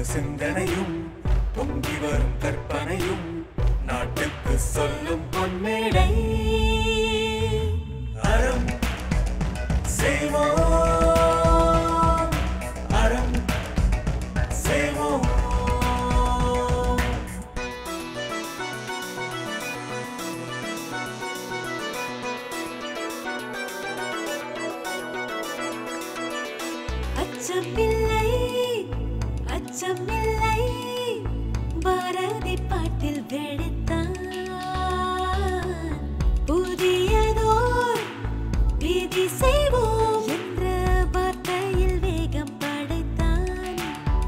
சிந்தனையும் பொங்கி வரும் கற்பனையும் நாட்டுக்கு சொல்லும் பொன்மேடை அறம் செய்வோம் அறம் செய்வோம் அச்சமில்லை அச்சமில்லை பாரதி பாட்டில் வெடித்தான் புதியதோர் விதி செய்வோம் என்ற வார்த்தையில் வேகம் படைத்தான்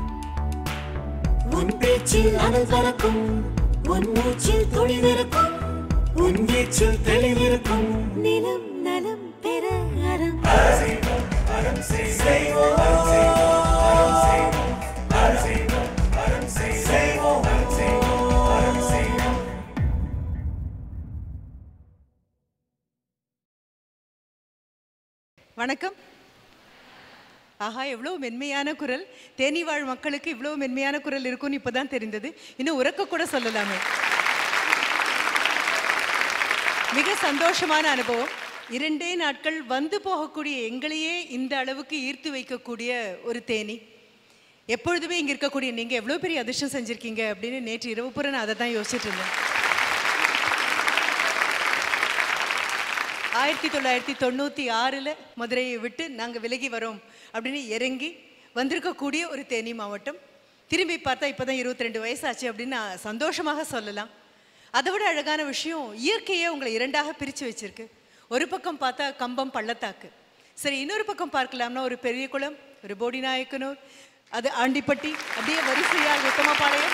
உன் பேச்சில் அனல் பறக்கும் உன் மூச்சில் தொழிலிருக்கும் உன் வீச்சில் தெளிவிருக்கும் நிலம் நலம் பெற அறம் செய்வோம் அறம் செய்வோம் அறம் செய்வோம் அறம் செய்வோம் அறம் செய்வோம் அறம் செய்வோம் அறம் செய்வோம் வணக்கம் ஆஹா எவ்வளோ மென்மையான குரல் தேனி வாழ் மக்களுக்கு இவ்வளோ மென்மையான குரல் இருக்கும்னு இப்போதான் தெரிந்தது இன்னும் உறக்க கூட சொல்லலாமே மிக சந்தோஷமான அனுபவம் இரண்டே நாட்கள் வந்து போகக்கூடிய எங்களையே இந்த அளவுக்கு ஈர்த்து வைக்கக்கூடிய ஒரு தேனி எப்பொழுதுமே இங்கே இருக்கக்கூடிய நீங்கள் எவ்வளோ பெரிய அதிர்ஷ்டம் செஞ்சுருக்கீங்க அப்படின்னு நேற்று இரவு பூரா நான் அதை தான் யோசிச்சுட்டு இருந்தேன் ஆயிரத்தி தொள்ளாயிரத்தி தொண்ணூற்றி ஆறில் மதுரையை விட்டு நாங்கள் விலகி வரோம் அப்படின்னு இறங்கி வந்திருக்கக்கூடிய ஒரு தேனி மாவட்டம் திரும்பி பார்த்தா இப்போ தான் இருபத்தி ரெண்டு வயசாச்சு அப்படின்னு நான் சந்தோஷமாக சொல்லலாம் அதை விட அழகான விஷயம் இயற்கையே உங்களை இரண்டாக பிரித்து வச்சிருக்கு ஒரு பக்கம் பார்த்தா கம்பம் பள்ளத்தாக்கு சரி இன்னொரு பக்கம் பார்க்கலாம்னா ஒரு பெரிய குளம் ஒரு போடி நாயக்கனூர் அது ஆண்டிப்பட்டி அப்படியே வரிசையாக உத்தமபாளையம்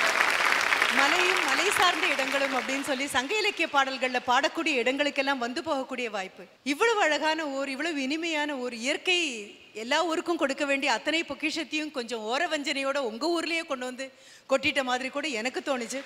மலையும் மலை சார்ந்த இடங்களும் அப்படின்னு சொல்லி சங்க இலக்கிய பாடல்கள்ல பாடக்கூடிய இடங்களுக்கெல்லாம் வந்து போகக்கூடிய வாய்ப்பு இவ்வளவு அழகான ஊர் இவ்வளவு இனிமையான ஊர் இயற்கை எல்லா ஊருக்கும் கொடுக்க வேண்டிய அத்தனை பொக்கிஷத்தையும் கொஞ்சம் ஓர வஞ்சனையோட உங்க ஊர்லயே கொண்டு வந்து கொட்டிட்ட மாதிரி கூட எனக்கு தோணுச்சு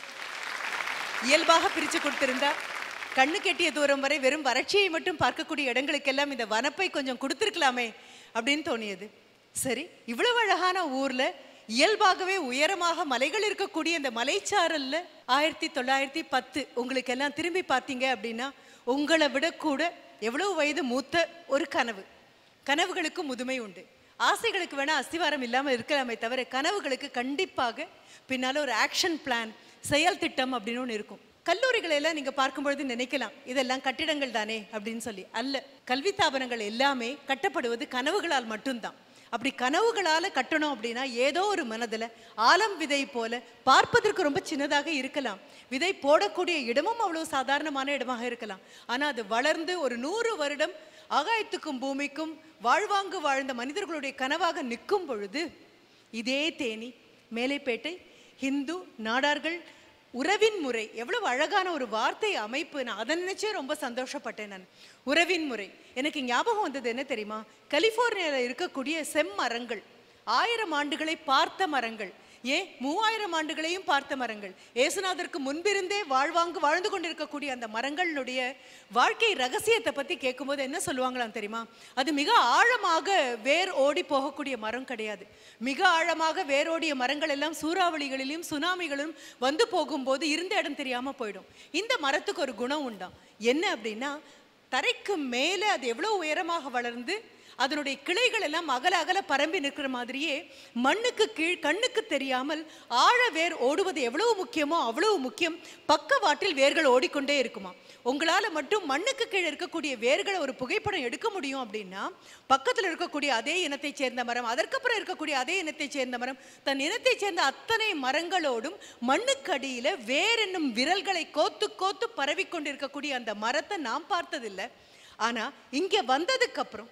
இயல்பாக பிரித்து கொடுத்திருந்தா கண்ணு கெட்டிய தூரம் வரை வெறும் வறட்சியை மட்டும் பார்க்கக்கூடிய இடங்களுக்கெல்லாம் இந்த வனப்பை கொஞ்சம் கொடுத்துருக்கலாமே அப்படின்னு தோணியது சரி இவ்வளவு அழகான ஊர்ல இயல்பாகவே உயரமாக மலைகள் இருக்கக்கூடிய இந்த மலைச்சாரல்ல ஆயிரத்தி தொள்ளாயிரத்தி பத்து உங்களுக்கு எல்லாம் திரும்பி பார்த்தீங்க அப்படின்னா உங்களை விட கூட எவ்வளவு வயது மூத்த ஒரு கனவு கனவுகளுக்கு முதுமை உண்டு ஆசைகளுக்கு வேணா அஸ்திவாரம் இல்லாமல் இருக்கலாமே தவிர கனவுகளுக்கு கண்டிப்பாக பின்னால ஒரு ஆக்ஷன் பிளான் செயல் திட்டம் அப்படின்னு ஒன்று இருக்கும் கல்லூரிகளை எல்லாம் நீங்க பார்க்கும்பொழுது நினைக்கலாம் இதெல்லாம் கட்டிடங்கள் தானே அப்படின்னு சொல்லி அல்ல கல்வி தாபனங்கள் எல்லாமே கட்டப்படுவது கனவுகளால் மட்டும்தான் அப்படி கனவுகளால கட்டணும் அப்படின்னா ஏதோ ஒரு மனதுல ஆலம் விதை போல பார்ப்பதற்கு ரொம்ப சின்னதாக இருக்கலாம் விதை போடக்கூடிய இடமும் அவ்வளவு சாதாரணமான இடமாக இருக்கலாம் ஆனா அது வளர்ந்து ஒரு நூறு வருடம் ஆகாயத்துக்கும் பூமிக்கும் வாழ்வாங்கு வாழ்ந்த மனிதர்களுடைய கனவாக நிற்கும் பொழுது இதே தேனி மேலைப்பேட்டை ஹிந்து நாடார்கள் உறவின் முறை எவ்வளவு அழகான ஒரு வார்த்தை அமைப்பு நான் அதை நினைச்சே ரொம்ப சந்தோஷப்பட்டேன் நான் உறவின் முறை எனக்கு ஞாபகம் வந்தது என்ன தெரியுமா கலிஃபோர்னியாவில் இருக்கக்கூடிய செம்மரங்கள் ஆயிரம் ஆண்டுகளை பார்த்த மரங்கள் ஏன் மூவாயிரம் ஆண்டுகளையும் பார்த்த மரங்கள் ஏசுநாதருக்கு முன்பிருந்தே வாழ்வாங்கு வாழ்ந்து கொண்டிருக்கக்கூடிய அந்த மரங்களுடைய வாழ்க்கை ரகசியத்தை பத்தி கேட்கும்போது என்ன சொல்லுவாங்களாம் தெரியுமா அது மிக ஆழமாக வேர் ஓடி போகக்கூடிய மரம் கிடையாது மிக ஆழமாக வேரோடிய மரங்கள் எல்லாம் சூறாவளிகளிலும் சுனாமிகளும் வந்து போகும்போது இருந்த இடம் தெரியாம போயிடும் இந்த மரத்துக்கு ஒரு குணம் உண்டாம் என்ன அப்படின்னா தரைக்கு மேலே அது எவ்வளவு உயரமாக வளர்ந்து அதனுடைய கிளைகள் எல்லாம் அகல அகல பரம்பி நிற்கிற மாதிரியே மண்ணுக்கு கீழ் கண்ணுக்கு தெரியாமல் ஆழ வேர் ஓடுவது எவ்வளவு முக்கியமோ அவ்வளவு முக்கியம் பக்கவாட்டில் வேர்கள் ஓடிக்கொண்டே இருக்குமா உங்களால மட்டும் மண்ணுக்கு கீழே இருக்கக்கூடிய வேர்களை ஒரு புகைப்படம் எடுக்க முடியும் அப்படின்னா பக்கத்தில் இருக்கக்கூடிய அதே இனத்தைச் சேர்ந்த மரம் அதற்கப்புறம் இருக்கக்கூடிய அதே இனத்தைச் சேர்ந்த மரம் தன் இனத்தைச் சேர்ந்த அத்தனை மரங்களோடும் மண்ணுக்கடியில வேர் என்னும் விரல்களை கோத்து கோத்து பரவி கொண்டிருக்கக்கூடிய அந்த மரத்தை நாம் பார்த்ததில்லை ஆனா இங்க வந்ததுக்கு அப்புறம்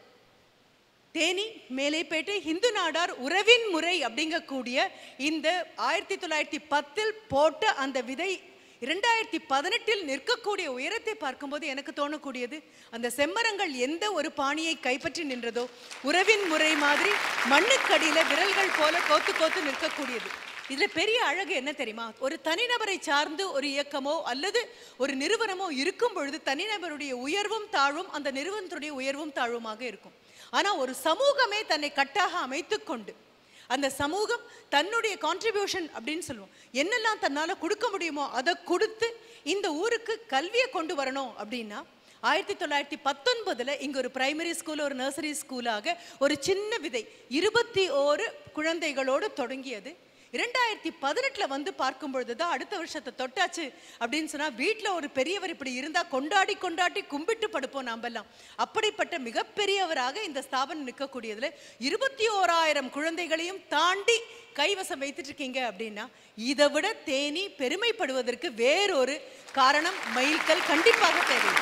தேனி மேலைப்பேட்டை ஹிந்து நாடார் உறவின் முறை அப்படிங்கக்கூடிய இந்த ஆயிரத்தி தொள்ளாயிரத்தி பத்தில் போட்ட அந்த விதை இரண்டாயிரத்தி பதினெட்டில் நிற்கக்கூடிய உயரத்தை பார்க்கும்போது எனக்கு தோணக்கூடியது அந்த செம்மரங்கள் எந்த ஒரு பாணியை கைப்பற்றி நின்றதோ உறவின் முறை மாதிரி மண்ணுக்கடியில விரல்கள் போல கோத்து கோத்து நிற்கக்கூடியது இதுல பெரிய அழகு என்ன தெரியுமா ஒரு தனிநபரை சார்ந்து ஒரு இயக்கமோ அல்லது ஒரு நிறுவனமோ இருக்கும் பொழுது தனிநபருடைய உயர்வும் தாழ்வும் அந்த நிறுவனத்துடைய உயர்வும் தாழ்வுமாக இருக்கும் ஆனா ஒரு சமூகமே தன்னை கட்டாக அமைத்துக் கொண்டு அந்த சமூகம் தன்னுடைய கான்ட்ரிபியூஷன் அப்படின்னு சொல்லுவோம் என்னெல்லாம் தன்னால கொடுக்க முடியுமோ அதை கொடுத்து இந்த ஊருக்கு கல்வியை கொண்டு வரணும் அப்படின்னா ஆயிரத்தி தொள்ளாயிரத்தி பத்தொன்பதுல இங்க ஒரு பிரைமரி ஸ்கூல் ஒரு நர்சரி ஸ்கூலாக ஒரு சின்ன விதை இருபத்தி ஓரு குழந்தைகளோடு தொடங்கியது இரண்டாயிரத்தி பதினெட்டுல வந்து பார்க்கும் பொழுது தான் அடுத்த வருஷத்தை தொட்டாச்சு அப்படின்னு சொன்னா வீட்ல ஒரு பெரியவர் இப்படி இருந்தா கொண்டாடி கொண்டாடி கும்பிட்டு படுப்போம் நாமெல்லாம் அப்படிப்பட்ட மிகப்பெரியவராக இந்த ஸ்தாபனம் நிற்கக்கூடியதுல இருபத்தி ஓராயிரம் குழந்தைகளையும் தாண்டி கைவசம் வைத்துட்டு இருக்கீங்க அப்படின்னா இதை விட தேனி பெருமைப்படுவதற்கு வேறொரு காரணம் மைல்கல் கண்டிப்பாக தேவை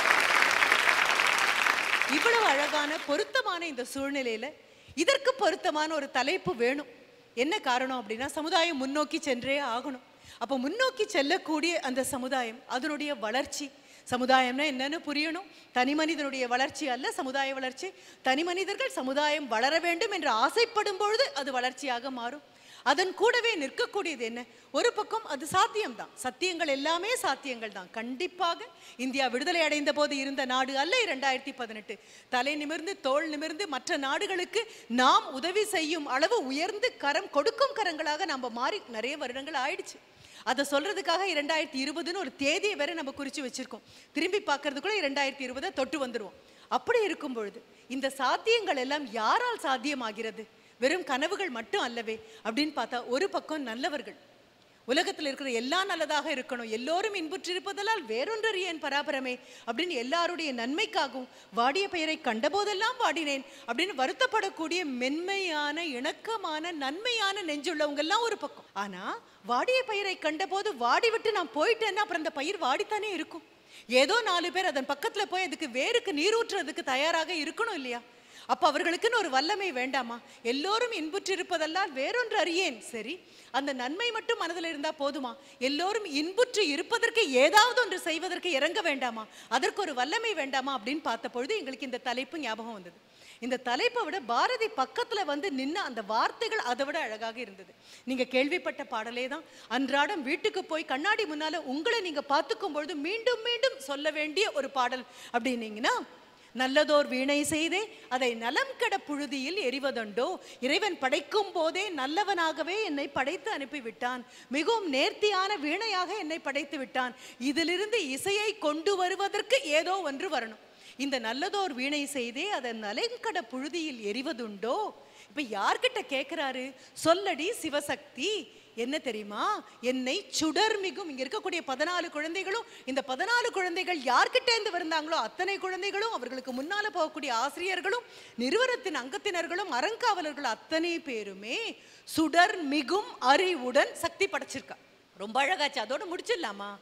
இவ்வளவு அழகான பொருத்தமான இந்த சூழ்நிலையில இதற்கு பொருத்தமான ஒரு தலைப்பு வேணும் என்ன காரணம் அப்படின்னா சமுதாயம் முன்னோக்கி சென்றே ஆகணும் அப்போ முன்னோக்கி செல்லக்கூடிய அந்த சமுதாயம் அதனுடைய வளர்ச்சி சமுதாயம்னா என்னன்னு புரியணும் தனி மனிதனுடைய வளர்ச்சி அல்ல சமுதாய வளர்ச்சி தனி மனிதர்கள் சமுதாயம் வளர வேண்டும் என்று ஆசைப்படும் பொழுது அது வளர்ச்சியாக மாறும் அதன் கூடவே நிற்கக்கூடியது என்ன ஒரு பக்கம் அது சாத்தியம்தான் சத்தியங்கள் எல்லாமே சாத்தியங்கள் தான் கண்டிப்பாக இந்தியா விடுதலை அடைந்த போது இருந்த நாடு அல்ல இரண்டாயிரத்தி பதினெட்டு தலை நிமிர்ந்து தோள் நிமிர்ந்து மற்ற நாடுகளுக்கு நாம் உதவி செய்யும் அளவு உயர்ந்து கரம் கொடுக்கும் கரங்களாக நம்ம மாறி நிறைய வருடங்கள் ஆயிடுச்சு அதை சொல்றதுக்காக இரண்டாயிரத்தி இருபதுன்னு ஒரு தேதியை வேற நம்ம குறிச்சு வச்சிருக்கோம் திரும்பி பார்க்கறதுக்குள்ள இரண்டாயிரத்தி இருபதை தொட்டு வந்துருவோம் அப்படி இருக்கும் பொழுது இந்த சாத்தியங்கள் எல்லாம் யாரால் சாத்தியமாகிறது வெறும் கனவுகள் மட்டும் அல்லவே அப்படின்னு பார்த்தா ஒரு பக்கம் நல்லவர்கள் உலகத்தில் இருக்கிற எல்லாம் நல்லதாக இருக்கணும் எல்லோரும் இன்புற்றிருப்பதெல்லாம் வேறொன்றறியேன் பராபரமே அப்படின்னு எல்லாருடைய நன்மைக்காகவும் வாடிய பெயரை கண்டபோதெல்லாம் வாடினேன் அப்படின்னு வருத்தப்படக்கூடிய மென்மையான இணக்கமான நன்மையான நெஞ்சுள்ளவங்க எல்லாம் ஒரு பக்கம் ஆனா வாடிய பயிரை கண்டபோது வாடி விட்டு நான் போயிட்டேன்னா அப்புறம் அந்த பயிர் வாடித்தானே இருக்கும் ஏதோ நாலு பேர் அதன் பக்கத்துல போய் அதுக்கு வேருக்கு நீரூற்றுறதுக்கு தயாராக இருக்கணும் இல்லையா அப்ப அவர்களுக்குன்னு ஒரு வல்லமை வேண்டாமா எல்லோரும் இன்புற்றிருப்பதெல்லாம் வேறொன்று அறியேன் சரி அந்த நன்மை மட்டும் மனதில் இருந்தா போதுமா எல்லோரும் இன்புற்று இருப்பதற்கு ஏதாவது ஒன்று செய்வதற்கு இறங்க வேண்டாமா அதற்கு ஒரு வல்லமை வேண்டாமா அப்படின்னு பார்த்த பொழுது எங்களுக்கு இந்த தலைப்பு ஞாபகம் வந்தது இந்த தலைப்பை விட பாரதி பக்கத்துல வந்து நின்ன அந்த வார்த்தைகள் அதை விட அழகாக இருந்தது நீங்க கேள்விப்பட்ட பாடலே தான் அன்றாடம் வீட்டுக்கு போய் கண்ணாடி முன்னால உங்களை நீங்க பார்த்துக்கும் பொழுது மீண்டும் மீண்டும் சொல்ல வேண்டிய ஒரு பாடல் அப்படின்னீங்கன்னா நல்லதோர் வீணை செய்தே அதை நலம் கெட புழுதியில் எரிவதுண்டோ இறைவன் படைக்கும் போதே நல்லவனாகவே என்னை படைத்து அனுப்பிவிட்டான் மிகவும் நேர்த்தியான வீணையாக என்னை படைத்து விட்டான் இதிலிருந்து இசையை கொண்டு வருவதற்கு ஏதோ ஒன்று வரணும் இந்த நல்லதோர் வீணை செய்தே அதை நலங்கட புழுதியில் எரிவதுண்டோ இப்ப யார்கிட்ட கேட்கிறாரு சொல்லடி சிவசக்தி என்ன தெரியுமா என்னை சுடர் மிகும் இங்க இருக்கக்கூடிய பதினாலு குழந்தைகளும் இந்த பதினாலு குழந்தைகள் யார்கிட்ட இருந்து வந்தாங்களோ அத்தனை குழந்தைகளும் அவர்களுக்கு முன்னால போகக்கூடிய ஆசிரியர்களும் நிறுவனத்தின் அங்கத்தினர்களும் அறங்காவலர்கள் அத்தனை பேருமே சுடர் மிகும் அறிவுடன் சக்தி படைச்சிருக்கா ரொம்ப அழகாச்சு அதோட முடிச்சிடலாமா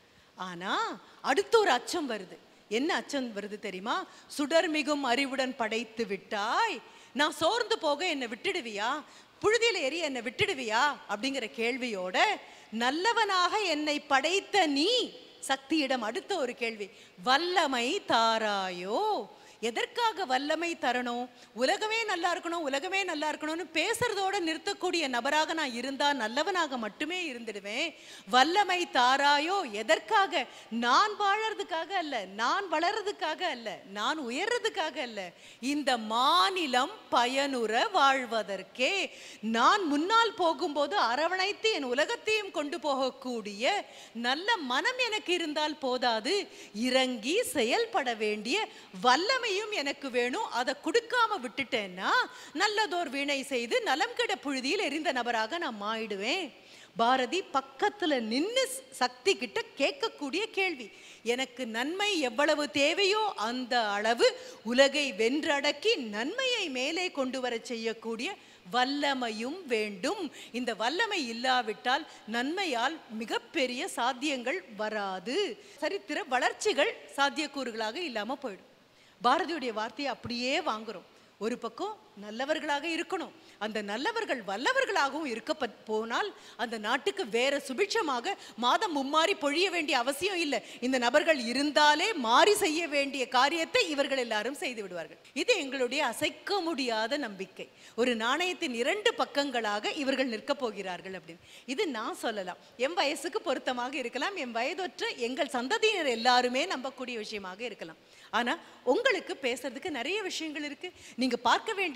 ஆனா அடுத்த ஒரு அச்சம் வருது என்ன அச்சம் வருது தெரியுமா சுடர் மிகும் அறிவுடன் படைத்து விட்டாய் நான் சோர்ந்து போக என்னை விட்டுடுவியா புழுதியில எரி என்னை விட்டுடுவியா அப்படிங்கிற கேள்வியோட நல்லவனாக என்னை படைத்த நீ சக்தியிடம் அடுத்த ஒரு கேள்வி வல்லமை தாராயோ எதற்காக வல்லமை தரணும் உலகமே நல்லா இருக்கணும் உலகமே நல்லா இருக்கணும்னு பேசுறதோட நிறுத்தக்கூடிய நபராக நான் இருந்தா நல்லவனாக மட்டுமே இருந்துடுவேன் வல்லமை தாராயோ எதற்காக நான் வாழறதுக்காக அல்ல நான் வளர்றதுக்காக அல்ல நான் உயர்றதுக்காக அல்ல இந்த மாநிலம் பயனுற வாழ்வதற்கே நான் முன்னால் போகும்போது அரவணைத்து என் உலகத்தையும் கொண்டு போகக்கூடிய நல்ல மனம் எனக்கு இருந்தால் போதாது இறங்கி செயல்பட வேண்டிய வல்லமையும் எனக்கு வேணும் அதை கொடுக்காம விட்டுட்டேன்னா நல்லதோர் வீணை செய்து நலம் கெட புழுதியில் எரிந்த நபராக நான் மாறிடுவேன் பாரதி பக்கத்துல நின்னு சக்தி கிட்ட கேட்கக்கூடிய கேள்வி எனக்கு நன்மை எவ்வளவு தேவையோ அந்த அளவு உலகை வென்றடக்கி நன்மையை மேலே கொண்டு வர செய்யக்கூடிய வல்லமையும் வேண்டும் இந்த வல்லமை இல்லாவிட்டால் நன்மையால் மிகப்பெரிய சாத்தியங்கள் வராது சரித்திர வளர்ச்சிகள் சாத்தியக்கூறுகளாக இல்லாம போயிடும் பாரதியுடைய வார்த்தையை அப்படியே வாங்குறோம் ஒரு பக்கம் நல்லவர்களாக இருக்கணும் அந்த நல்லவர்கள் வல்லவர்களாகவும் இருக்க ப- போனால் அந்த நாட்டுக்கு வேற சுபிட்சமாக மாதம் மும்மாறி பொழிய வேண்டிய அவசியம் இல்லை இந்த நபர்கள் இருந்தாலே மாறி செய்ய வேண்டிய காரியத்தை இவர்கள் எல்லாரும் செய்து விடுவார்கள் இது எங்களுடைய அசைக்க முடியாத நம்பிக்கை ஒரு நாணயத்தின் இரண்டு பக்கங்களாக இவர்கள் நிற்க போகிறார்கள் அப்படின்னு இது நான் சொல்லலாம் என் வயசுக்கு பொருத்தமாக இருக்கலாம் என் வயதொற்ற எங்கள் சந்ததியினர் எல்லாருமே நம்பக்கூடிய விஷயமாக இருக்கலாம் ஆனா உங்களுக்கு பேசுறதுக்கு நிறைய விஷயங்கள் இருக்கு நீங்க பார்க்க வேண்டிய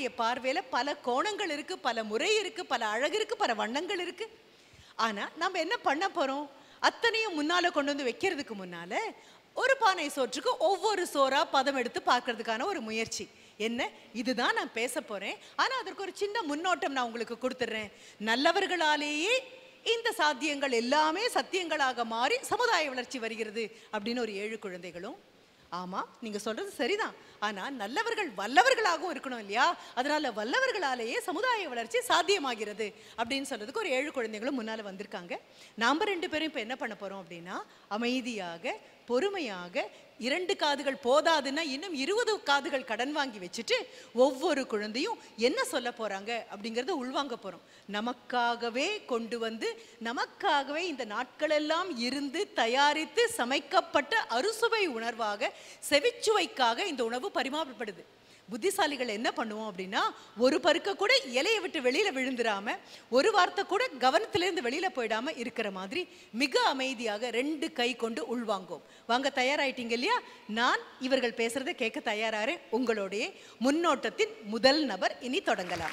பார்வையில பல கோணங்கள் இருக்கு பல முறை இருக்கு பல அழகு இருக்கு பல வண்ணங்கள் இருக்கு ஆனா நம்ம என்ன பண்ண போறோம் அத்தனையும் முன்னால கொண்டு வந்து வைக்கிறதுக்கு முன்னால ஒரு பானை சோற்றுக்கு ஒவ்வொரு சோறா பதம் எடுத்து பார்க்கறதுக்கான ஒரு முயற்சி என்ன இதுதான் நான் பேச போறேன் ஆனா அதற்கு ஒரு சின்ன முன்னோட்டம் நான் உங்களுக்கு கொடுத்துட்றேன் நல்லவர்களாலேயே இந்த சாத்தியங்கள் எல்லாமே சத்தியங்களாக மாறி சமுதாய வளர்ச்சி வருகிறது அப்படின்னு ஒரு ஏழு குழந்தைகளும் ஆமா நீங்க சொல்றது சரிதான் ஆனா நல்லவர்கள் வல்லவர்களாகவும் இருக்கணும் இல்லையா அதனால வல்லவர்களாலேயே சமுதாய வளர்ச்சி சாத்தியமாகிறது அப்படின்னு சொல்றதுக்கு ஒரு ஏழு குழந்தைகளும் முன்னால வந்திருக்காங்க நாம ரெண்டு பேரும் இப்ப என்ன பண்ண போறோம் அப்படின்னா அமைதியாக பொறுமையாக இரண்டு காதுகள் போதாதுன்னா இன்னும் இருபது காதுகள் கடன் வாங்கி வச்சுட்டு ஒவ்வொரு குழந்தையும் என்ன சொல்ல போறாங்க அப்படிங்கறத உள்வாங்க போறோம் நமக்காகவே கொண்டு வந்து நமக்காகவே இந்த நாட்களெல்லாம் இருந்து தயாரித்து சமைக்கப்பட்ட அறுசுவை உணர்வாக செவிச்சுவைக்காக இந்த உணவு பரிமாறப்படுது புத்திசாலிகள் என்ன பண்ணுவோம் அப்படின்னா ஒரு பருக்க கூட இலையை விட்டு வெளியில விழுந்துராம ஒரு வார்த்தை கூட கவனத்திலேருந்து வெளியில போயிடாம இருக்கிற மாதிரி மிக அமைதியாக ரெண்டு கை கொண்டு உள்வாங்குவோம் வாங்க தயாராயிட்டீங்க இல்லையா நான் இவர்கள் பேசுறதை கேட்க தயாராறேன் உங்களுடைய முன்னோட்டத்தின் முதல் நபர் இனி தொடங்கலாம்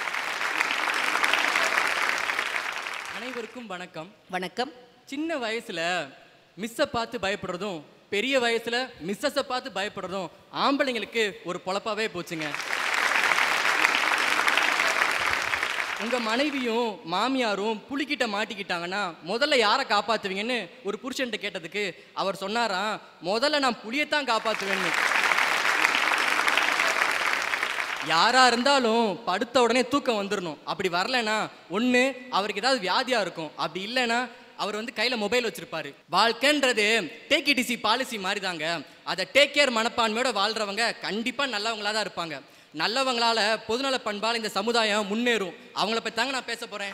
அனைவருக்கும் வணக்கம் வணக்கம் சின்ன வயசுல மிஸ்ஸை பார்த்து பயப்படுறதும் பெரிய வயசுல மிஸ்ஸஸை பார்த்து பயப்படுறதும் ஆம்பளைங்களுக்கு ஒரு பொழப்பாவே போச்சுங்க உங்க மனைவியும் மாமியாரும் புலிக்கிட்ட மாட்டிக்கிட்டாங்கன்னா முதல்ல யாரை காப்பாத்துவீங்கன்னு ஒரு புருஷன்ட்ட கேட்டதுக்கு அவர் சொன்னாராம் முதல்ல நான் புலியத்தான் காப்பாத்துவேன்னு யாரா இருந்தாலும் படுத்த உடனே தூக்கம் வந்துடணும் அப்படி வரலைன்னா ஒன்று அவருக்கு ஏதாவது வியாதியா இருக்கும் அப்படி இல்லைன்னா அவர் வந்து கையில மொபைல் வச்சிருப்பாரு வாழ்க்கைன்றது டேக் இடிசி பாலிசி மாதிரி தாங்க அதை டேக் கேர் மனப்பான்மையோட வாழ்றவங்க கண்டிப்பா நல்லவங்களா தான் இருப்பாங்க நல்லவங்களால பொதுநல பண்பால் இந்த சமுதாயம் முன்னேறும் அவங்கள பத்தி தாங்க நான் பேச போறேன்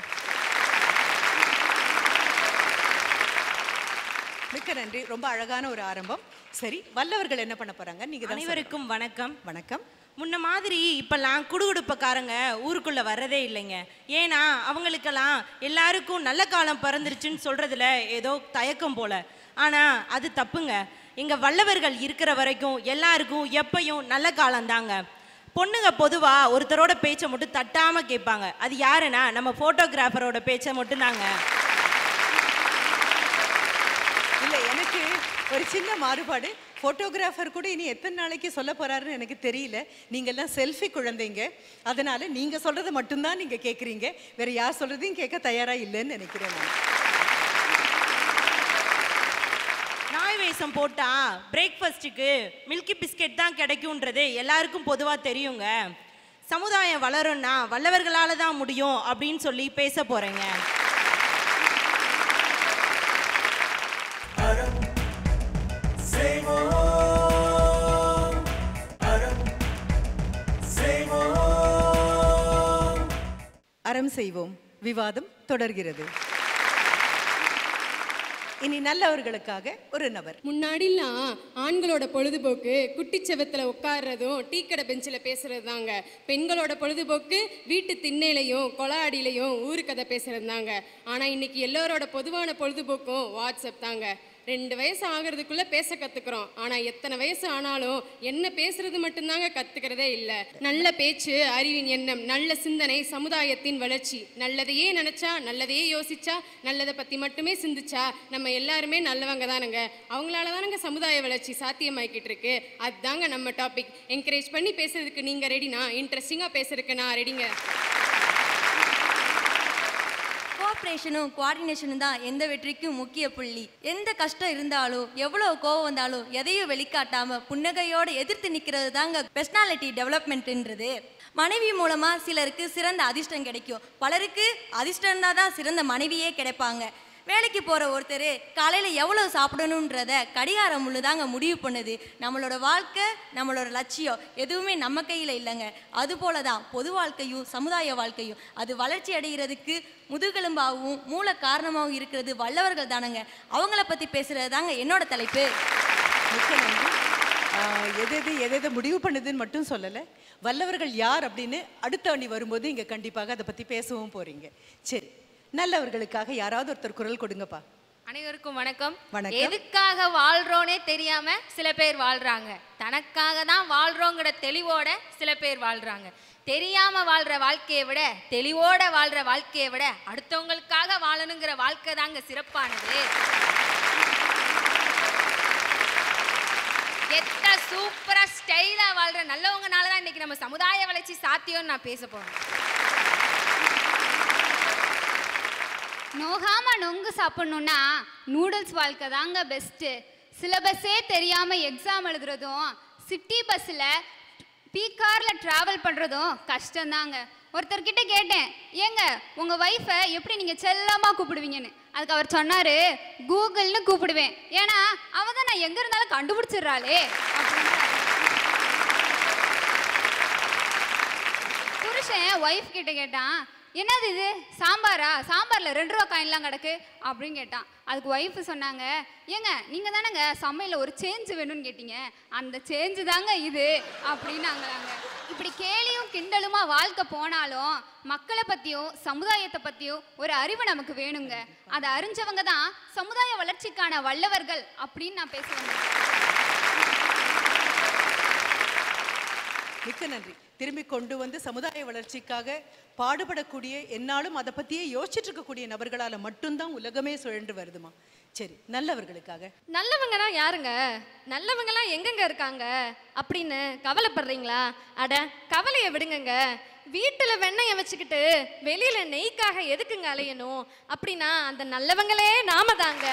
மிக்க நன்றி ரொம்ப அழகான ஒரு ஆரம்பம் சரி வல்லவர்கள் என்ன பண்ண போறாங்க நீங்க தான் சொல்லணும். அனைவருக்கும் வணக்கம் வணக்கம் முன்ன மாதிரி இப்பெல்லாம் குடுகுடுப்பக்காரங்க ஊருக்குள்ள வர்றதே இல்லைங்க ஏன்னா அவங்களுக்கெல்லாம் எல்லாருக்கும் நல்ல காலம் பிறந்துருச்சுன்னு சொல்றதுல ஏதோ தயக்கம் போல ஆனா அது தப்புங்க இங்க வல்லவர்கள் இருக்கிற வரைக்கும் எல்லாருக்கும் எப்பயும் நல்ல காலம் தாங்க பொண்ணுங்க பொதுவா ஒருத்தரோட பேச்சை மட்டும் தட்டாம கேட்பாங்க அது யாருன்னா நம்ம போட்டோகிராஃபரோட பேச்சை மட்டும்தாங்க இல்ல எனக்கு ஒரு சின்ன மாறுபாடு போட்டோகிராஃபர் கூட இனி எத்தனை நாளைக்கு சொல்ல போறாருன்னு எனக்கு தெரியல நீங்க எல்லாம் செல்ஃபி குழந்தைங்க அதனால நீங்க சொல்றதை மட்டும்தான் நீங்க கேக்குறீங்க வேற யார் சொல்றதையும் கேட்க தயாரா இல்லைன்னு நினைக்கிறேன் நான் நாய் வேஷம் போட்டா பிரேக்ஃபாஸ்ட்டுக்கு மில்கி பிஸ்கெட் தான் கிடைக்கும்ன்றது எல்லாருக்கும் பொதுவாக தெரியுங்க சமுதாயம் வளரும்னா வல்லவர்களால தான் முடியும் அப்படின்னு சொல்லி பேச போறேங்க செய்வோம் அறம் செய்வோம் அறம் செய்வோம் விவாதம் தொடர்கிறது இனி நல்லவர்களுக்காக ஒரு நபர் முன்னாடிலாம் ஆண்களோட பொழுதுபோக்கு குட்டிச்செவத்தில் உட்கார்றதும் டீ கடை பெஞ்சில் பேசுறது தாங்க பெண்களோட பொழுதுபோக்கு வீட்டு திண்ணையிலையும் கொலாடியிலையும் ஊருக்கதை பேசுறது தாங்க ஆனால் இன்னைக்கு எல்லோரோட பொதுவான பொழுதுபோக்கும் வாட்ஸ்அப் தாங்க ரெண்டு வயசு ஆகிறதுக்குள்ள பேச கத்துக்கிறோம் ஆனா எத்தனை வயசு ஆனாலும் என்ன பேசுறது மட்டும்தாங்க கத்துக்கிறதே இல்ல நல்ல பேச்சு அறிவின் எண்ணம் நல்ல சிந்தனை சமுதாயத்தின் வளர்ச்சி நல்லதையே நினைச்சா நல்லதையே யோசிச்சா நல்லதை பத்தி மட்டுமே சிந்திச்சா நம்ம எல்லாருமே நல்லவங்க தானுங்க அவங்களால தானங்க சமுதாய வளர்ச்சி சாத்தியமாக்கிட்டு இருக்கு அதுதாங்க நம்ம டாபிக் என்கரேஜ் பண்ணி பேசுறதுக்கு நீங்க ரெடினா இன்ட்ரெஸ்டிங்கா பேசுறதுக்கு நான் ரெடிங்க கோஆப்ரேஷனும் கோஆர்டினேஷனும் தான் எந்த வெற்றிக்கும் முக்கிய புள்ளி எந்த கஷ்டம் இருந்தாலும் எவ்வளோ கோவம் வந்தாலும் எதையும் வெளிக்காட்டாம புன்னகையோட எதிர்த்து நிற்கிறது தாங்க பெர்சனாலிட்டி டெவலப்மெண்ட்ன்றது மனைவி மூலமா சிலருக்கு சிறந்த அதிர்ஷ்டம் கிடைக்கும் பலருக்கு அதிர்ஷ்டம் இருந்தால் தான் சிறந்த மனைவியே கிடைப்பாங்க வேலைக்கு போகிற ஒருத்தர் காலையில் எவ்வளோ சாப்பிடணுன்றத கடிகாரம் முள்ளுதாங்க முடிவு பண்ணுது நம்மளோட வாழ்க்கை நம்மளோட லட்சியம் எதுவுமே நம்ம கையில் இல்லைங்க அதுபோல தான் பொது வாழ்க்கையும் சமுதாய வாழ்க்கையும் அது வளர்ச்சி அடைகிறதுக்கு முதுகெலும்பாகவும் மூல காரணமாகவும் இருக்கிறது வல்லவர்கள் தானங்க அவங்கள பற்றி பேசுகிறது தாங்க என்னோட தலைப்பு மிக்க நன்றி ஆஹ், எது எது எது எதை முடிவு பண்ணுதுன்னு மட்டும் சொல்லலை வல்லவர்கள் யார் அப்படின்னு அடுத்த அணி வரும்போது இங்கே கண்டிப்பாக அதை பற்றி பேசவும் போறீங்க சரி நல்லவர்களுக்காக யாராவது ஒருத்தர் குரல் கொடுங்கப்பா அனைவருக்கும் வணக்கம் வணக்கம். எதுக்காக வாழ்றோனே தெரியாம சில பேர் வாழ்றாங்க தனக்காக தான் வாழ்றோங்கிற தெளிவோட சில பேர் வாழ்றாங்க தெரியாம வாழ்ற வாழ்க்கையை விட தெளிவோட வாழ்ற வாழ்க்கையை விட அடுத்தவங்களுக்காக வாழணுங்கிற வாழ்க்கை தாங்க சிறப்பானது எத்த சூப்பரா ஸ்டைலா வாழ்ற நல்லவங்கனால தான் இன்னைக்கு நம்ம சமுதாய வளர்ச்சி சாத்தியம்னு நான் பேச போறேன் நோகாம நொங்கு சாப்பிடணும்னா நூடுல்ஸ் வாழ்க்கை தாங்க பெஸ்ட்டு சிலபஸே தெரியாமல் எக்ஸாம் எழுதுறதும் சிட்டி பஸ்ஸில் பீக்காரில் ட்ராவல் பண்ணுறதும் கஷ்டம்தாங்க ஒருத்தர்கிட்ட கேட்டேன் ஏங்க உங்கள் ஒய்ஃபை எப்படி நீங்கள் செல்லமாக கூப்பிடுவீங்கன்னு அதுக்கு அவர் சொன்னார் கூகுள்னு கூப்பிடுவேன் ஏன்னா அவ தான் நான் எங்கே இருந்தாலும் கண்டுபிடிச்சிடுறாளே அப்படின்றாரு. புருஷன் ஒய்ஃப் கிட்ட கேட்டான் என்னது இது சாம்பாரா சாம்பார்ல ரெண்டு ரூபா காயின்லாம் கிடக்கு அப்படின்னு கேட்டான் அதுக்கு ஒய்ஃப் சொன்னாங்க ஏங்க நீங்க தானேங்க சமையல்ல ஒரு சேஞ்ச் வேணும்னு கேட்டீங்க அந்த சேஞ்சு தாங்க இது அப்படின்னாங்களாங்க இப்படி கேலியும் கிண்டலுமா வாழ்க்கை போனாலும் மக்களை பத்தியும் சமுதாயத்தை பத்தியும் ஒரு அறிவு நமக்கு வேணுங்க அதை அறிஞ்சவங்க தான் சமுதாய வளர்ச்சிக்கான வல்லவர்கள் அப்படின்னு நான் பேசுவேன் மிக்க நன்றி திரும்பி கொண்டு வந்து சமுதாய வளர்ச்சிக்காக பாடுபடக்கூடிய என்னாலும் அதை பற்றியே யோசிச்சுட்டு இருக்கக்கூடிய நபர்களால் மட்டும்தான் உலகமே சுழன்று வருதுமா சரி நல்லவர்களுக்காக நல்லவங்கன்னா யாருங்க நல்லவங்கலாம் எங்கெங்க இருக்காங்க அப்படின்னு கவலைப்படுறீங்களா அட கவலையை விடுங்கங்க வீட்டுல வெண்ணெயை வச்சுக்கிட்டு வெளியில நெய்க்காக எதுக்குங்க அலையணும் அப்படின்னா அந்த நல்லவங்களே நாம தாங்க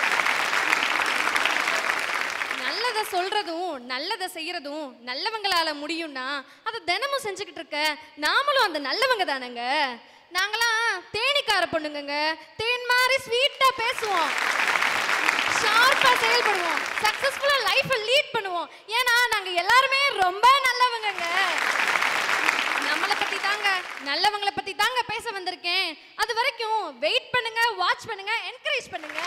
நல்லதை சொல்றதும் நல்லதை செய்யறதும் நல்லவங்களால முடியும்னா அதை தினமும் செஞ்சுக்கிட்டு இருக்க நாமளும் அந்த நல்லவங்க தானேங்க நாங்களாம் தேனிக்கார பொண்ணுங்கங்க தேன் மாதிரி ஸ்வீட்டா பேசுவோம் ஷார்ப்பா செயல்படுவோம் சக்சஸ்ஃபுல்லா லைஃபை லீட் பண்ணுவோம் ஏன்னா நாங்க எல்லாருமே ரொம்ப நல்லவங்கங்க நம்மளை பத்தி தாங்க நல்லவங்கள பத்தி தாங்க பேச வந்திருக்கேன் அது வரைக்கும் வெயிட் பண்ணுங்க வாட்ச் பண்ணுங்க என்கரேஜ் பண்ணுங்க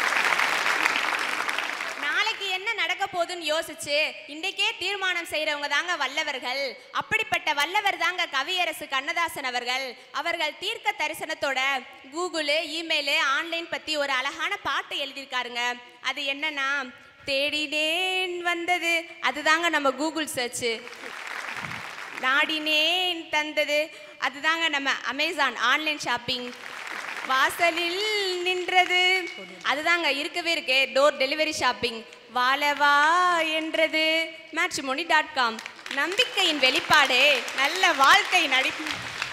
நாளைக்கு என்ன நடக்க போகுதுன்னு யோசிச்சு இன்றைக்கே தீர்மானம் செய்றவங்க தாங்க வல்லவர்கள் அப்படிப்பட்ட வல்லவர் தாங்க கவியரசு கண்ணதாசன் அவர்கள் அவர்கள் தீர்க்க தரிசனத்தோட கூகுள் இமெயிலு ஆன்லைன் பத்தி ஒரு அழகான பாட்டு எழுதியிருக்காருங்க அது என்னன்னா தேடினேன் வந்தது அதுதாங்க நம்ம கூகுள் சர்ச் நாடினேன் தந்தது அதுதாங்க நம்ம அமேசான் ஆன்லைன் ஷாப்பிங் வாசலில் நின்றது அதுதாங்க இருக்கவே இருக்கே டோர் டெலிவரி ஷாப்பிங் வாழவா என்றது மேட்ச்மோனி டாட் காம் நம்பிக்கையின் வெளிப்பாடே நல்ல வாழ்க்கை நடிப்பு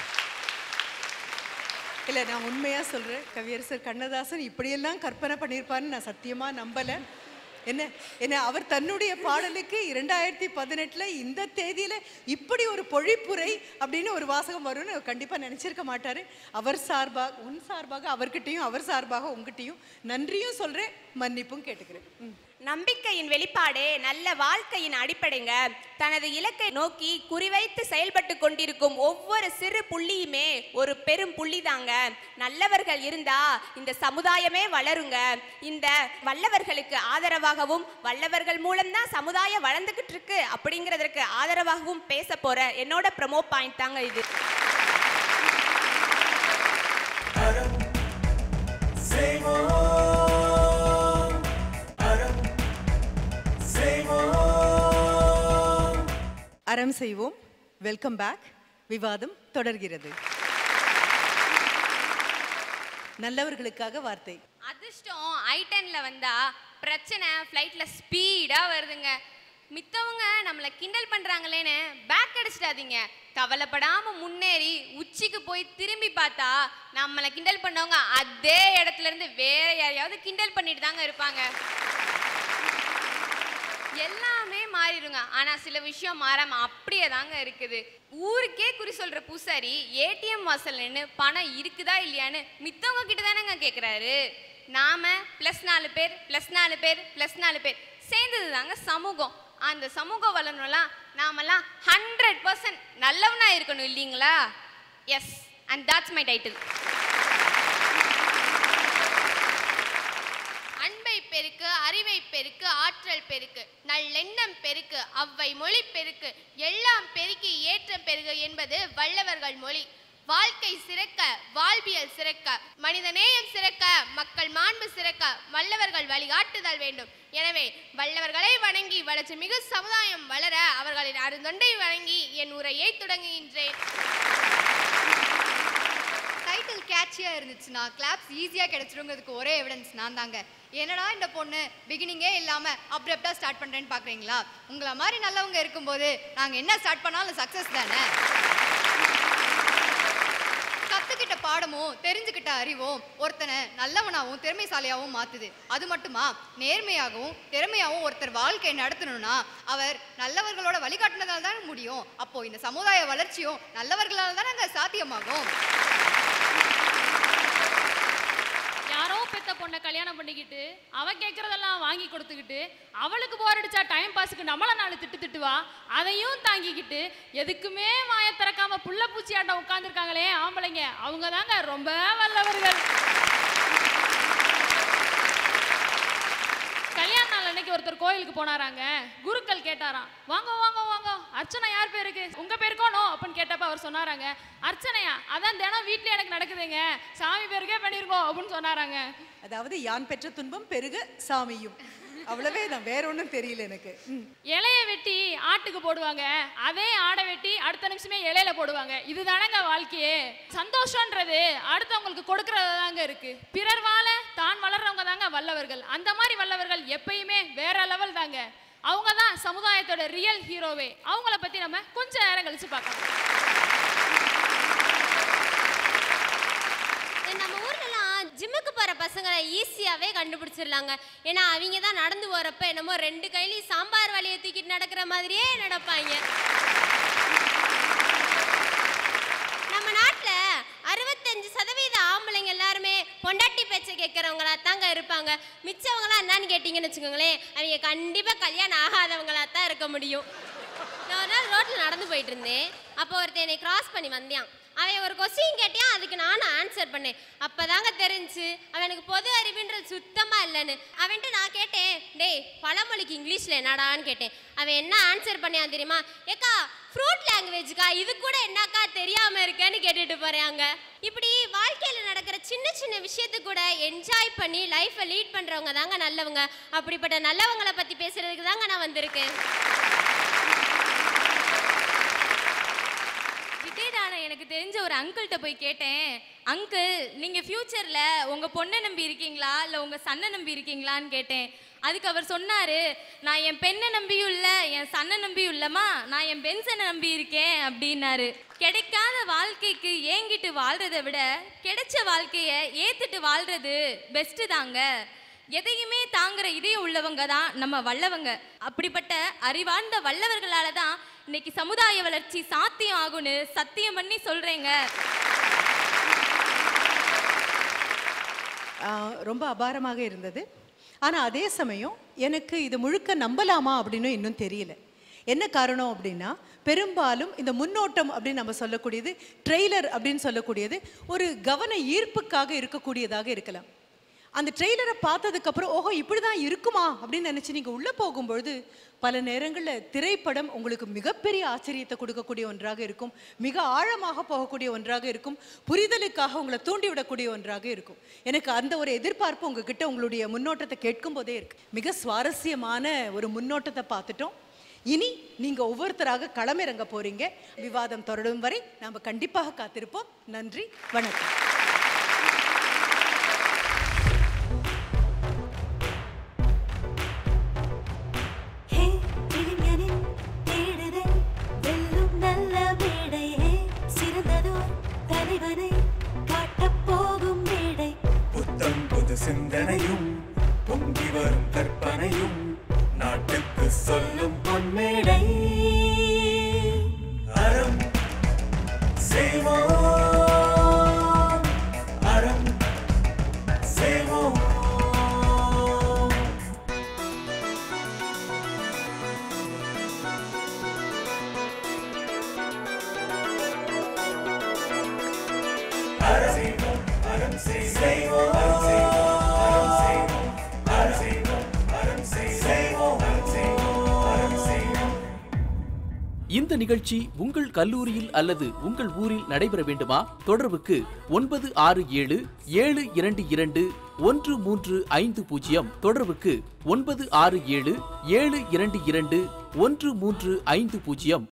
இல்லை நான் உண்மையாக சொல்கிறேன் கவியரசர் கண்ணதாசன் இப்படியெல்லாம் கற்பனை பண்ணியிருப்பாருன்னு நான் சத்தியமாக நம்பலை என்ன என்ன அவர் தன்னுடைய பாடலுக்கு இரண்டாயிரத்தி பதினெட்டில் இந்த தேதியில் இப்படி ஒரு பொழிப்புரை அப்படின்னு ஒரு வாசகம் வரும்னு கண்டிப்பாக நினச்சிருக்க மாட்டார் அவர் சார்பாக உன் சார்பாக அவர்கிட்டையும் அவர் சார்பாக உங்ககிட்டயும் நன்றியும் சொல்கிறேன் மன்னிப்பும் கேட்டுக்கிறேன் ம் நம்பிக்கையின் வெளிப்பாடே நல்ல வாழ்க்கையின் அடிப்படைங்க தனது இலக்கை நோக்கி குறிவைத்து செயல்பட்டு கொண்டிருக்கும் ஒவ்வொரு சிறு புள்ளியுமே ஒரு பெரும் புள்ளி தாங்க நல்லவர்கள் இருந்தா இந்த சமுதாயமே வளருங்க இந்த வல்லவர்களுக்கு ஆதரவாகவும் வல்லவர்கள் மூலம்தான் சமுதாயம் வளர்ந்துகிட்டு இருக்கு அப்படிங்கிறதற்கு ஆதரவாகவும் பேச போற என்னோட ப்ரமோ பாயிண்ட் தாங்க இது செய்வோம் அறம் செய்வோம் அறம் செய்வோம் வெல்கம் பேக் விவாதம் தொடர்கிறது நல்லவர்களுக்காக வார்த்தை அதிர்ஷ்டம் ஐ டென்ல வந்தா பிரச்சனை ஃப்ளைட்ல ஸ்பீடா வருதுங்க மித்தவங்க நம்மளை கிண்டல் பண்றாங்களேன்னு பேக் அடிச்சிடாதீங்க கவலைப்படாம முன்னேறி உச்சிக்கு போய் திரும்பி பார்த்தா நம்மளை கிண்டல் பண்ணவங்க அதே இடத்துல இருந்து வேற யாரையாவது கிண்டல் பண்ணிட்டு தாங்க இருப்பாங்க எல்லாமே மாறிடுங்க ஆனா சில விஷயம் மாறாம அப்படியே தாங்க இருக்குது ஊருக்கே குறி சொல்ற பூசாரி ஏடிஎம் வாசல் நின்னு பணம் இருக்குதா இல்லையான்னு மித்தவங்க கிட்ட தானேங்க கேக்குறாரு நாம ப்ளஸ் நாலு பேர் ப்ளஸ் நாலு பேர் ப்ளஸ் நாலு பேர் சேர்ந்தது தாங்க சமூகம் அந்த சமூகம் வளரணும்லாம் நாமெல்லாம் ஹண்ட்ரட் பர்சன்ட் நல்லவனா இருக்கணும் இல்லைங்களா yes and that's my title அன்பை பெருக்கு அறிவை பெருக்கு ஆற்றல் பெருக்கு நல்லெண்ணம் பெருக்கு அவ்வை மொழி பெருக்கு எல்லாம் பெருக்கி ஏற்றம் பெருகு என்பது வல்லவர்கள் மொழி வாழ்க்கை சிறக்க வாழ்வியல் சிறக்க மனிதநேயம் சிறக்க மக்கள் மாண்பு சிறக்க வல்லவர்கள் வழிகாட்டுதல் வேண்டும் எனவே வல்லவர்களை வணங்கி வளர்ச்சி மிகு சமுதாயம் வளர அவர்களின் அருந்தொண்டை வழங்கி என் உரையை தொடங்குகின்றேன் டைட்டில் கேட்சியாக இருந்துச்சுன்னா கிளாப்ஸ் ஈஸியாக கிடைச்சிருங்கிறதுக்கு ஒரே எவிடன்ஸ் நான் தாங்க என்னடா இந்த பொண்ணு பிகினிங்கே இல்லாமல் அப்ரப்டாக ஸ்டார்ட் பண்ணுறேன்னு பார்க்குறீங்களா உங்களை மாதிரி நல்லவங்க இருக்கும்போது நாங்கள் என்ன ஸ்டார்ட் பண்ணாலும் சக்ஸஸ் தானே கற்றுக்கிட்ட பாடமும் தெரிஞ்சுக்கிட்ட அறிவும் ஒருத்தனை நல்லவனாகவும் திறமைசாலியாகவும் மாற்றுது அது மட்டுமா நேர்மையாகவும் திறமையாகவும் ஒருத்தர் வாழ்க்கையை நடத்தணும்னா அவர் நல்லவர்களோட வழிகாட்டினதால் தான் முடியும் அப்போ இந்த சமுதாய வளர்ச்சியும் நல்லவர்களால் தான் அங்கே சாத்தியமாகும் யாரோ பெத்த பொண்ணை கல்யாணம் பண்ணிக்கிட்டு அவ கேட்கறதெல்லாம் வாங்கி கொடுத்துக்கிட்டு அவளுக்கு போர் அடிச்சா டைம் பாஸுக்கு நம்மள நாலு திட்டு திட்டுவா அதையும் தாங்கிக்கிட்டு எதுக்குமே வாய திறக்காம புள்ள பூச்சி ஆட்டம் உட்காந்துருக்காங்களே ஆம்பளைங்க அவங்க தாங்க ரொம்ப வல்லவர்கள் கல்யாண நாள் அன்னைக்கு ஒருத்தர் கோயிலுக்கு போனாராங்க குருக்கள் கேட்டாராம் வாங்க வாங்க வாங்க அர்ச்சனை யார் பேருக்கு உங்க பேருக்கோ நோ அப்படின்னு கேட்டப்ப அவர் சொன்னாராங்க அர்ச்சனையா அதான் தினம் வீட்ல எனக்கு நடக்குதுங்க சாமி பேருக்கே பண்ணிருக்கோம் அப்படின்னு சொன்னாராங்க அதாவது யான் பெற்ற துன்பம் பெருக சாமியும் அவ்வளவே தான் வேற ஒன்றும் தெரியல எனக்கு ம். இலைய வெட்டி ஆட்டுக்கு போடுவாங்க அதே ஆடை வெட்டி அடுத்த நிமிஷமே இலையில போடுவாங்க இதுதானங்க வாழ்க்கையே சந்தோஷம்ன்றது அடுத்தவங்களுக்கு கொடுக்கறது தாங்க இருக்கு பிறர் வாழ தான் வளர்றவங்க தாங்க வல்லவர்கள் அந்த மாதிரி வல்லவர்கள் எப்பயுமே வேற லெவல் தாங்க அவங்க தான் சமுதாயத்தோட ரியல் ஹீரோவே அவங்கள பத்தி நம்ம கொஞ்சம் நேரம் கழிச்சு பார்க்கலாம் நம்ம ஊர்லலாம் ஜிம்முக்கு போகிற பசங்களை ஈஸியாகவே கண்டுபிடிச்சிடலாங்க ஏன்னா அவங்க தான் நடந்து போகிறப்ப என்னமோ ரெண்டு கையிலையும் சாம்பார் வலியை தூக்கிட்டு நடக்கிற மாதிரியே நடப்பாங்க நம்ம நாட்டில் அறுபத்தஞ்சு சதவீத ஆம்பளைங்க எல்லாருமே பொண்டாட்டி பேச்சை கேட்குறவங்களா தாங்க இருப்பாங்க மிச்சவங்களாம் என்னன்னு கேட்டிங்கன்னு வச்சுக்கோங்களேன் அவங்க கண்டிப்பாக கல்யாணம் ஆகாதவங்களா தான் இருக்க முடியும் நான் ஒரு நாள் ரோட்டில் நடந்து போயிட்டு இருந்தேன் அப்போ ஒருத்தன் என்னை கிராஸ் பண்ணி வந்தியான் அவன் ஒரு கொஸ்டின் கேட்டியான் அதுக்கு நானும் ஆன்சர் பண்ணேன் அப்பதாங்க தெரிஞ்சு அவனுக்கு பொது அறிவுன்றது சுத்தமா இல்லைன்னு அவன்கிட்ட நான் கேட்டேன் டேய் பழமொழிக்கு இங்கிலீஷ்ல என்னடான்னு கேட்டேன் அவன் என்ன ஆன்சர் பண்ணியான் தெரியுமா ஏக்கா ஃப்ரூட் லாங்குவேஜ்க்கா இது கூட என்னக்கா தெரியாம இருக்கேன்னு கேட்டுட்டு போறாங்க இப்படி வாழ்க்கையில நடக்கிற சின்ன சின்ன விஷயத்து கூட என்ஜாய் பண்ணி லைஃப்பை லீட் பண்றவங்க தாங்க நல்லவங்க அப்படிப்பட்ட நல்லவங்களை பத்தி பேசுறதுக்கு தாங்க நான் வந்திருக்கேன் ரிட்டையர்ட் ஆன எனக்கு தெரிஞ்ச ஒரு அங்கிள்கிட்ட போய் கேட்டேன் அங்கிள் நீங்க ஃபியூச்சர்ல உங்க பொண்ணை நம்பி இருக்கீங்களா இல்ல உங்க சன்னை நம்பி இருக்கீங்களான்னு கேட்டேன் அதுக்கு அவர் சொன்னாரு நான் என் பெண்ணை நம்பியும் இல்ல என் சன்னை நம்பியும் இல்லம்மா நான் என் பென்சனை நம்பி இருக்கேன் அப்படின்னாரு கிடைக்காத வாழ்க்கைக்கு ஏங்கிட்டு வாழ்றதை விட கிடைச்ச வாழ்க்கைய ஏத்துட்டு வாழ்றது பெஸ்ட் தாங்க எதையுமே தாங்குற இதயம் உள்ளவங்க தான் நம்ம வல்லவங்க அப்படிப்பட்ட அறிவார்ந்த வல்லவர்களால தான் இன்னைக்கு சமுதாய வளர்ச்சி சாத்தியம் ஆகும்னு சத்தியம் பண்ணி சொல்றேங்க ஆஹ், ரொம்ப அபாரமாக இருந்தது ஆனால் அதே சமயம் எனக்கு இது முழுக்க நம்பலாமா அப்படின்னு இன்னும் தெரியல என்ன காரணம் அப்படின்னா பெரும்பாலும் இந்த முன்னோட்டம் அப்படின்னு நம்ம சொல்லக்கூடியது ட்ரெய்லர் அப்படின்னு சொல்லக்கூடியது ஒரு கவன ஈர்ப்புக்காக இருக்கக்கூடியதாக இருக்கலாம் அந்த ட்ரெய்லரை பார்த்ததுக்கப்புறம் ஓஹோ இப்படி தான் இருக்குமா அப்படின்னு நினச்சி நீங்கள் உள்ளே போகும்பொழுது பல நேரங்களில் திரைப்படம் உங்களுக்கு மிகப்பெரிய ஆச்சரியத்தை கொடுக்கக்கூடிய ஒன்றாக இருக்கும் மிக ஆழமாக போகக்கூடிய ஒன்றாக இருக்கும் புரிதலுக்காக உங்களை தூண்டிவிடக்கூடிய ஒன்றாக இருக்கும் எனக்கு அந்த ஒரு எதிர்பார்ப்பு உங்ககிட்ட உங்களுடைய முன்னோட்டத்தை கேட்கும் போதே இருக்கு மிக சுவாரஸ்யமான ஒரு முன்னோட்டத்தை பார்த்துட்டோம் இனி நீங்க ஒவ்வொருத்தராக களமிறங்க போறீங்க விவாதம் தொடரும் வரை நாம கண்டிப்பாக காத்திருப்போம் நன்றி வணக்கம் ஹே இளைஞனின் தேடுதல் வெல்லும் நல்ல மேடை ஹே சிறந்ததோ தலைவனை காட்டப் போகும் மேடை புத்தம் புது சிந்தனையும் பொங்கி வரும் கற்பனையும் நாட்டுக்கு சொல்லும் பொன்மேடை அறம் செய்வோம் அறம் செய்வோம் அறம் செய்வோம் அறம் செய்வோம் அறம் செய்வோம் அறம் செய்வோம் அறம் செய்வோம் அறம் செய்வோம் அறம் செய்வோம் இந்த நிகழ்ச்சி உங்கள் கல்லூரியில் அல்லது உங்கள் ஊரில் நடைபெற வேண்டுமா தொடர்புக்கு ஒன்பது ஆறு ஏழு ஏழு இரண்டு இரண்டு ஒன்று மூன்று ஐந்து பூஜ்ஜியம் தொடர்புக்கு ஒன்பது ஆறு ஏழு ஏழு இரண்டு இரண்டு ஒன்று மூன்று ஐந்து பூஜ்ஜியம்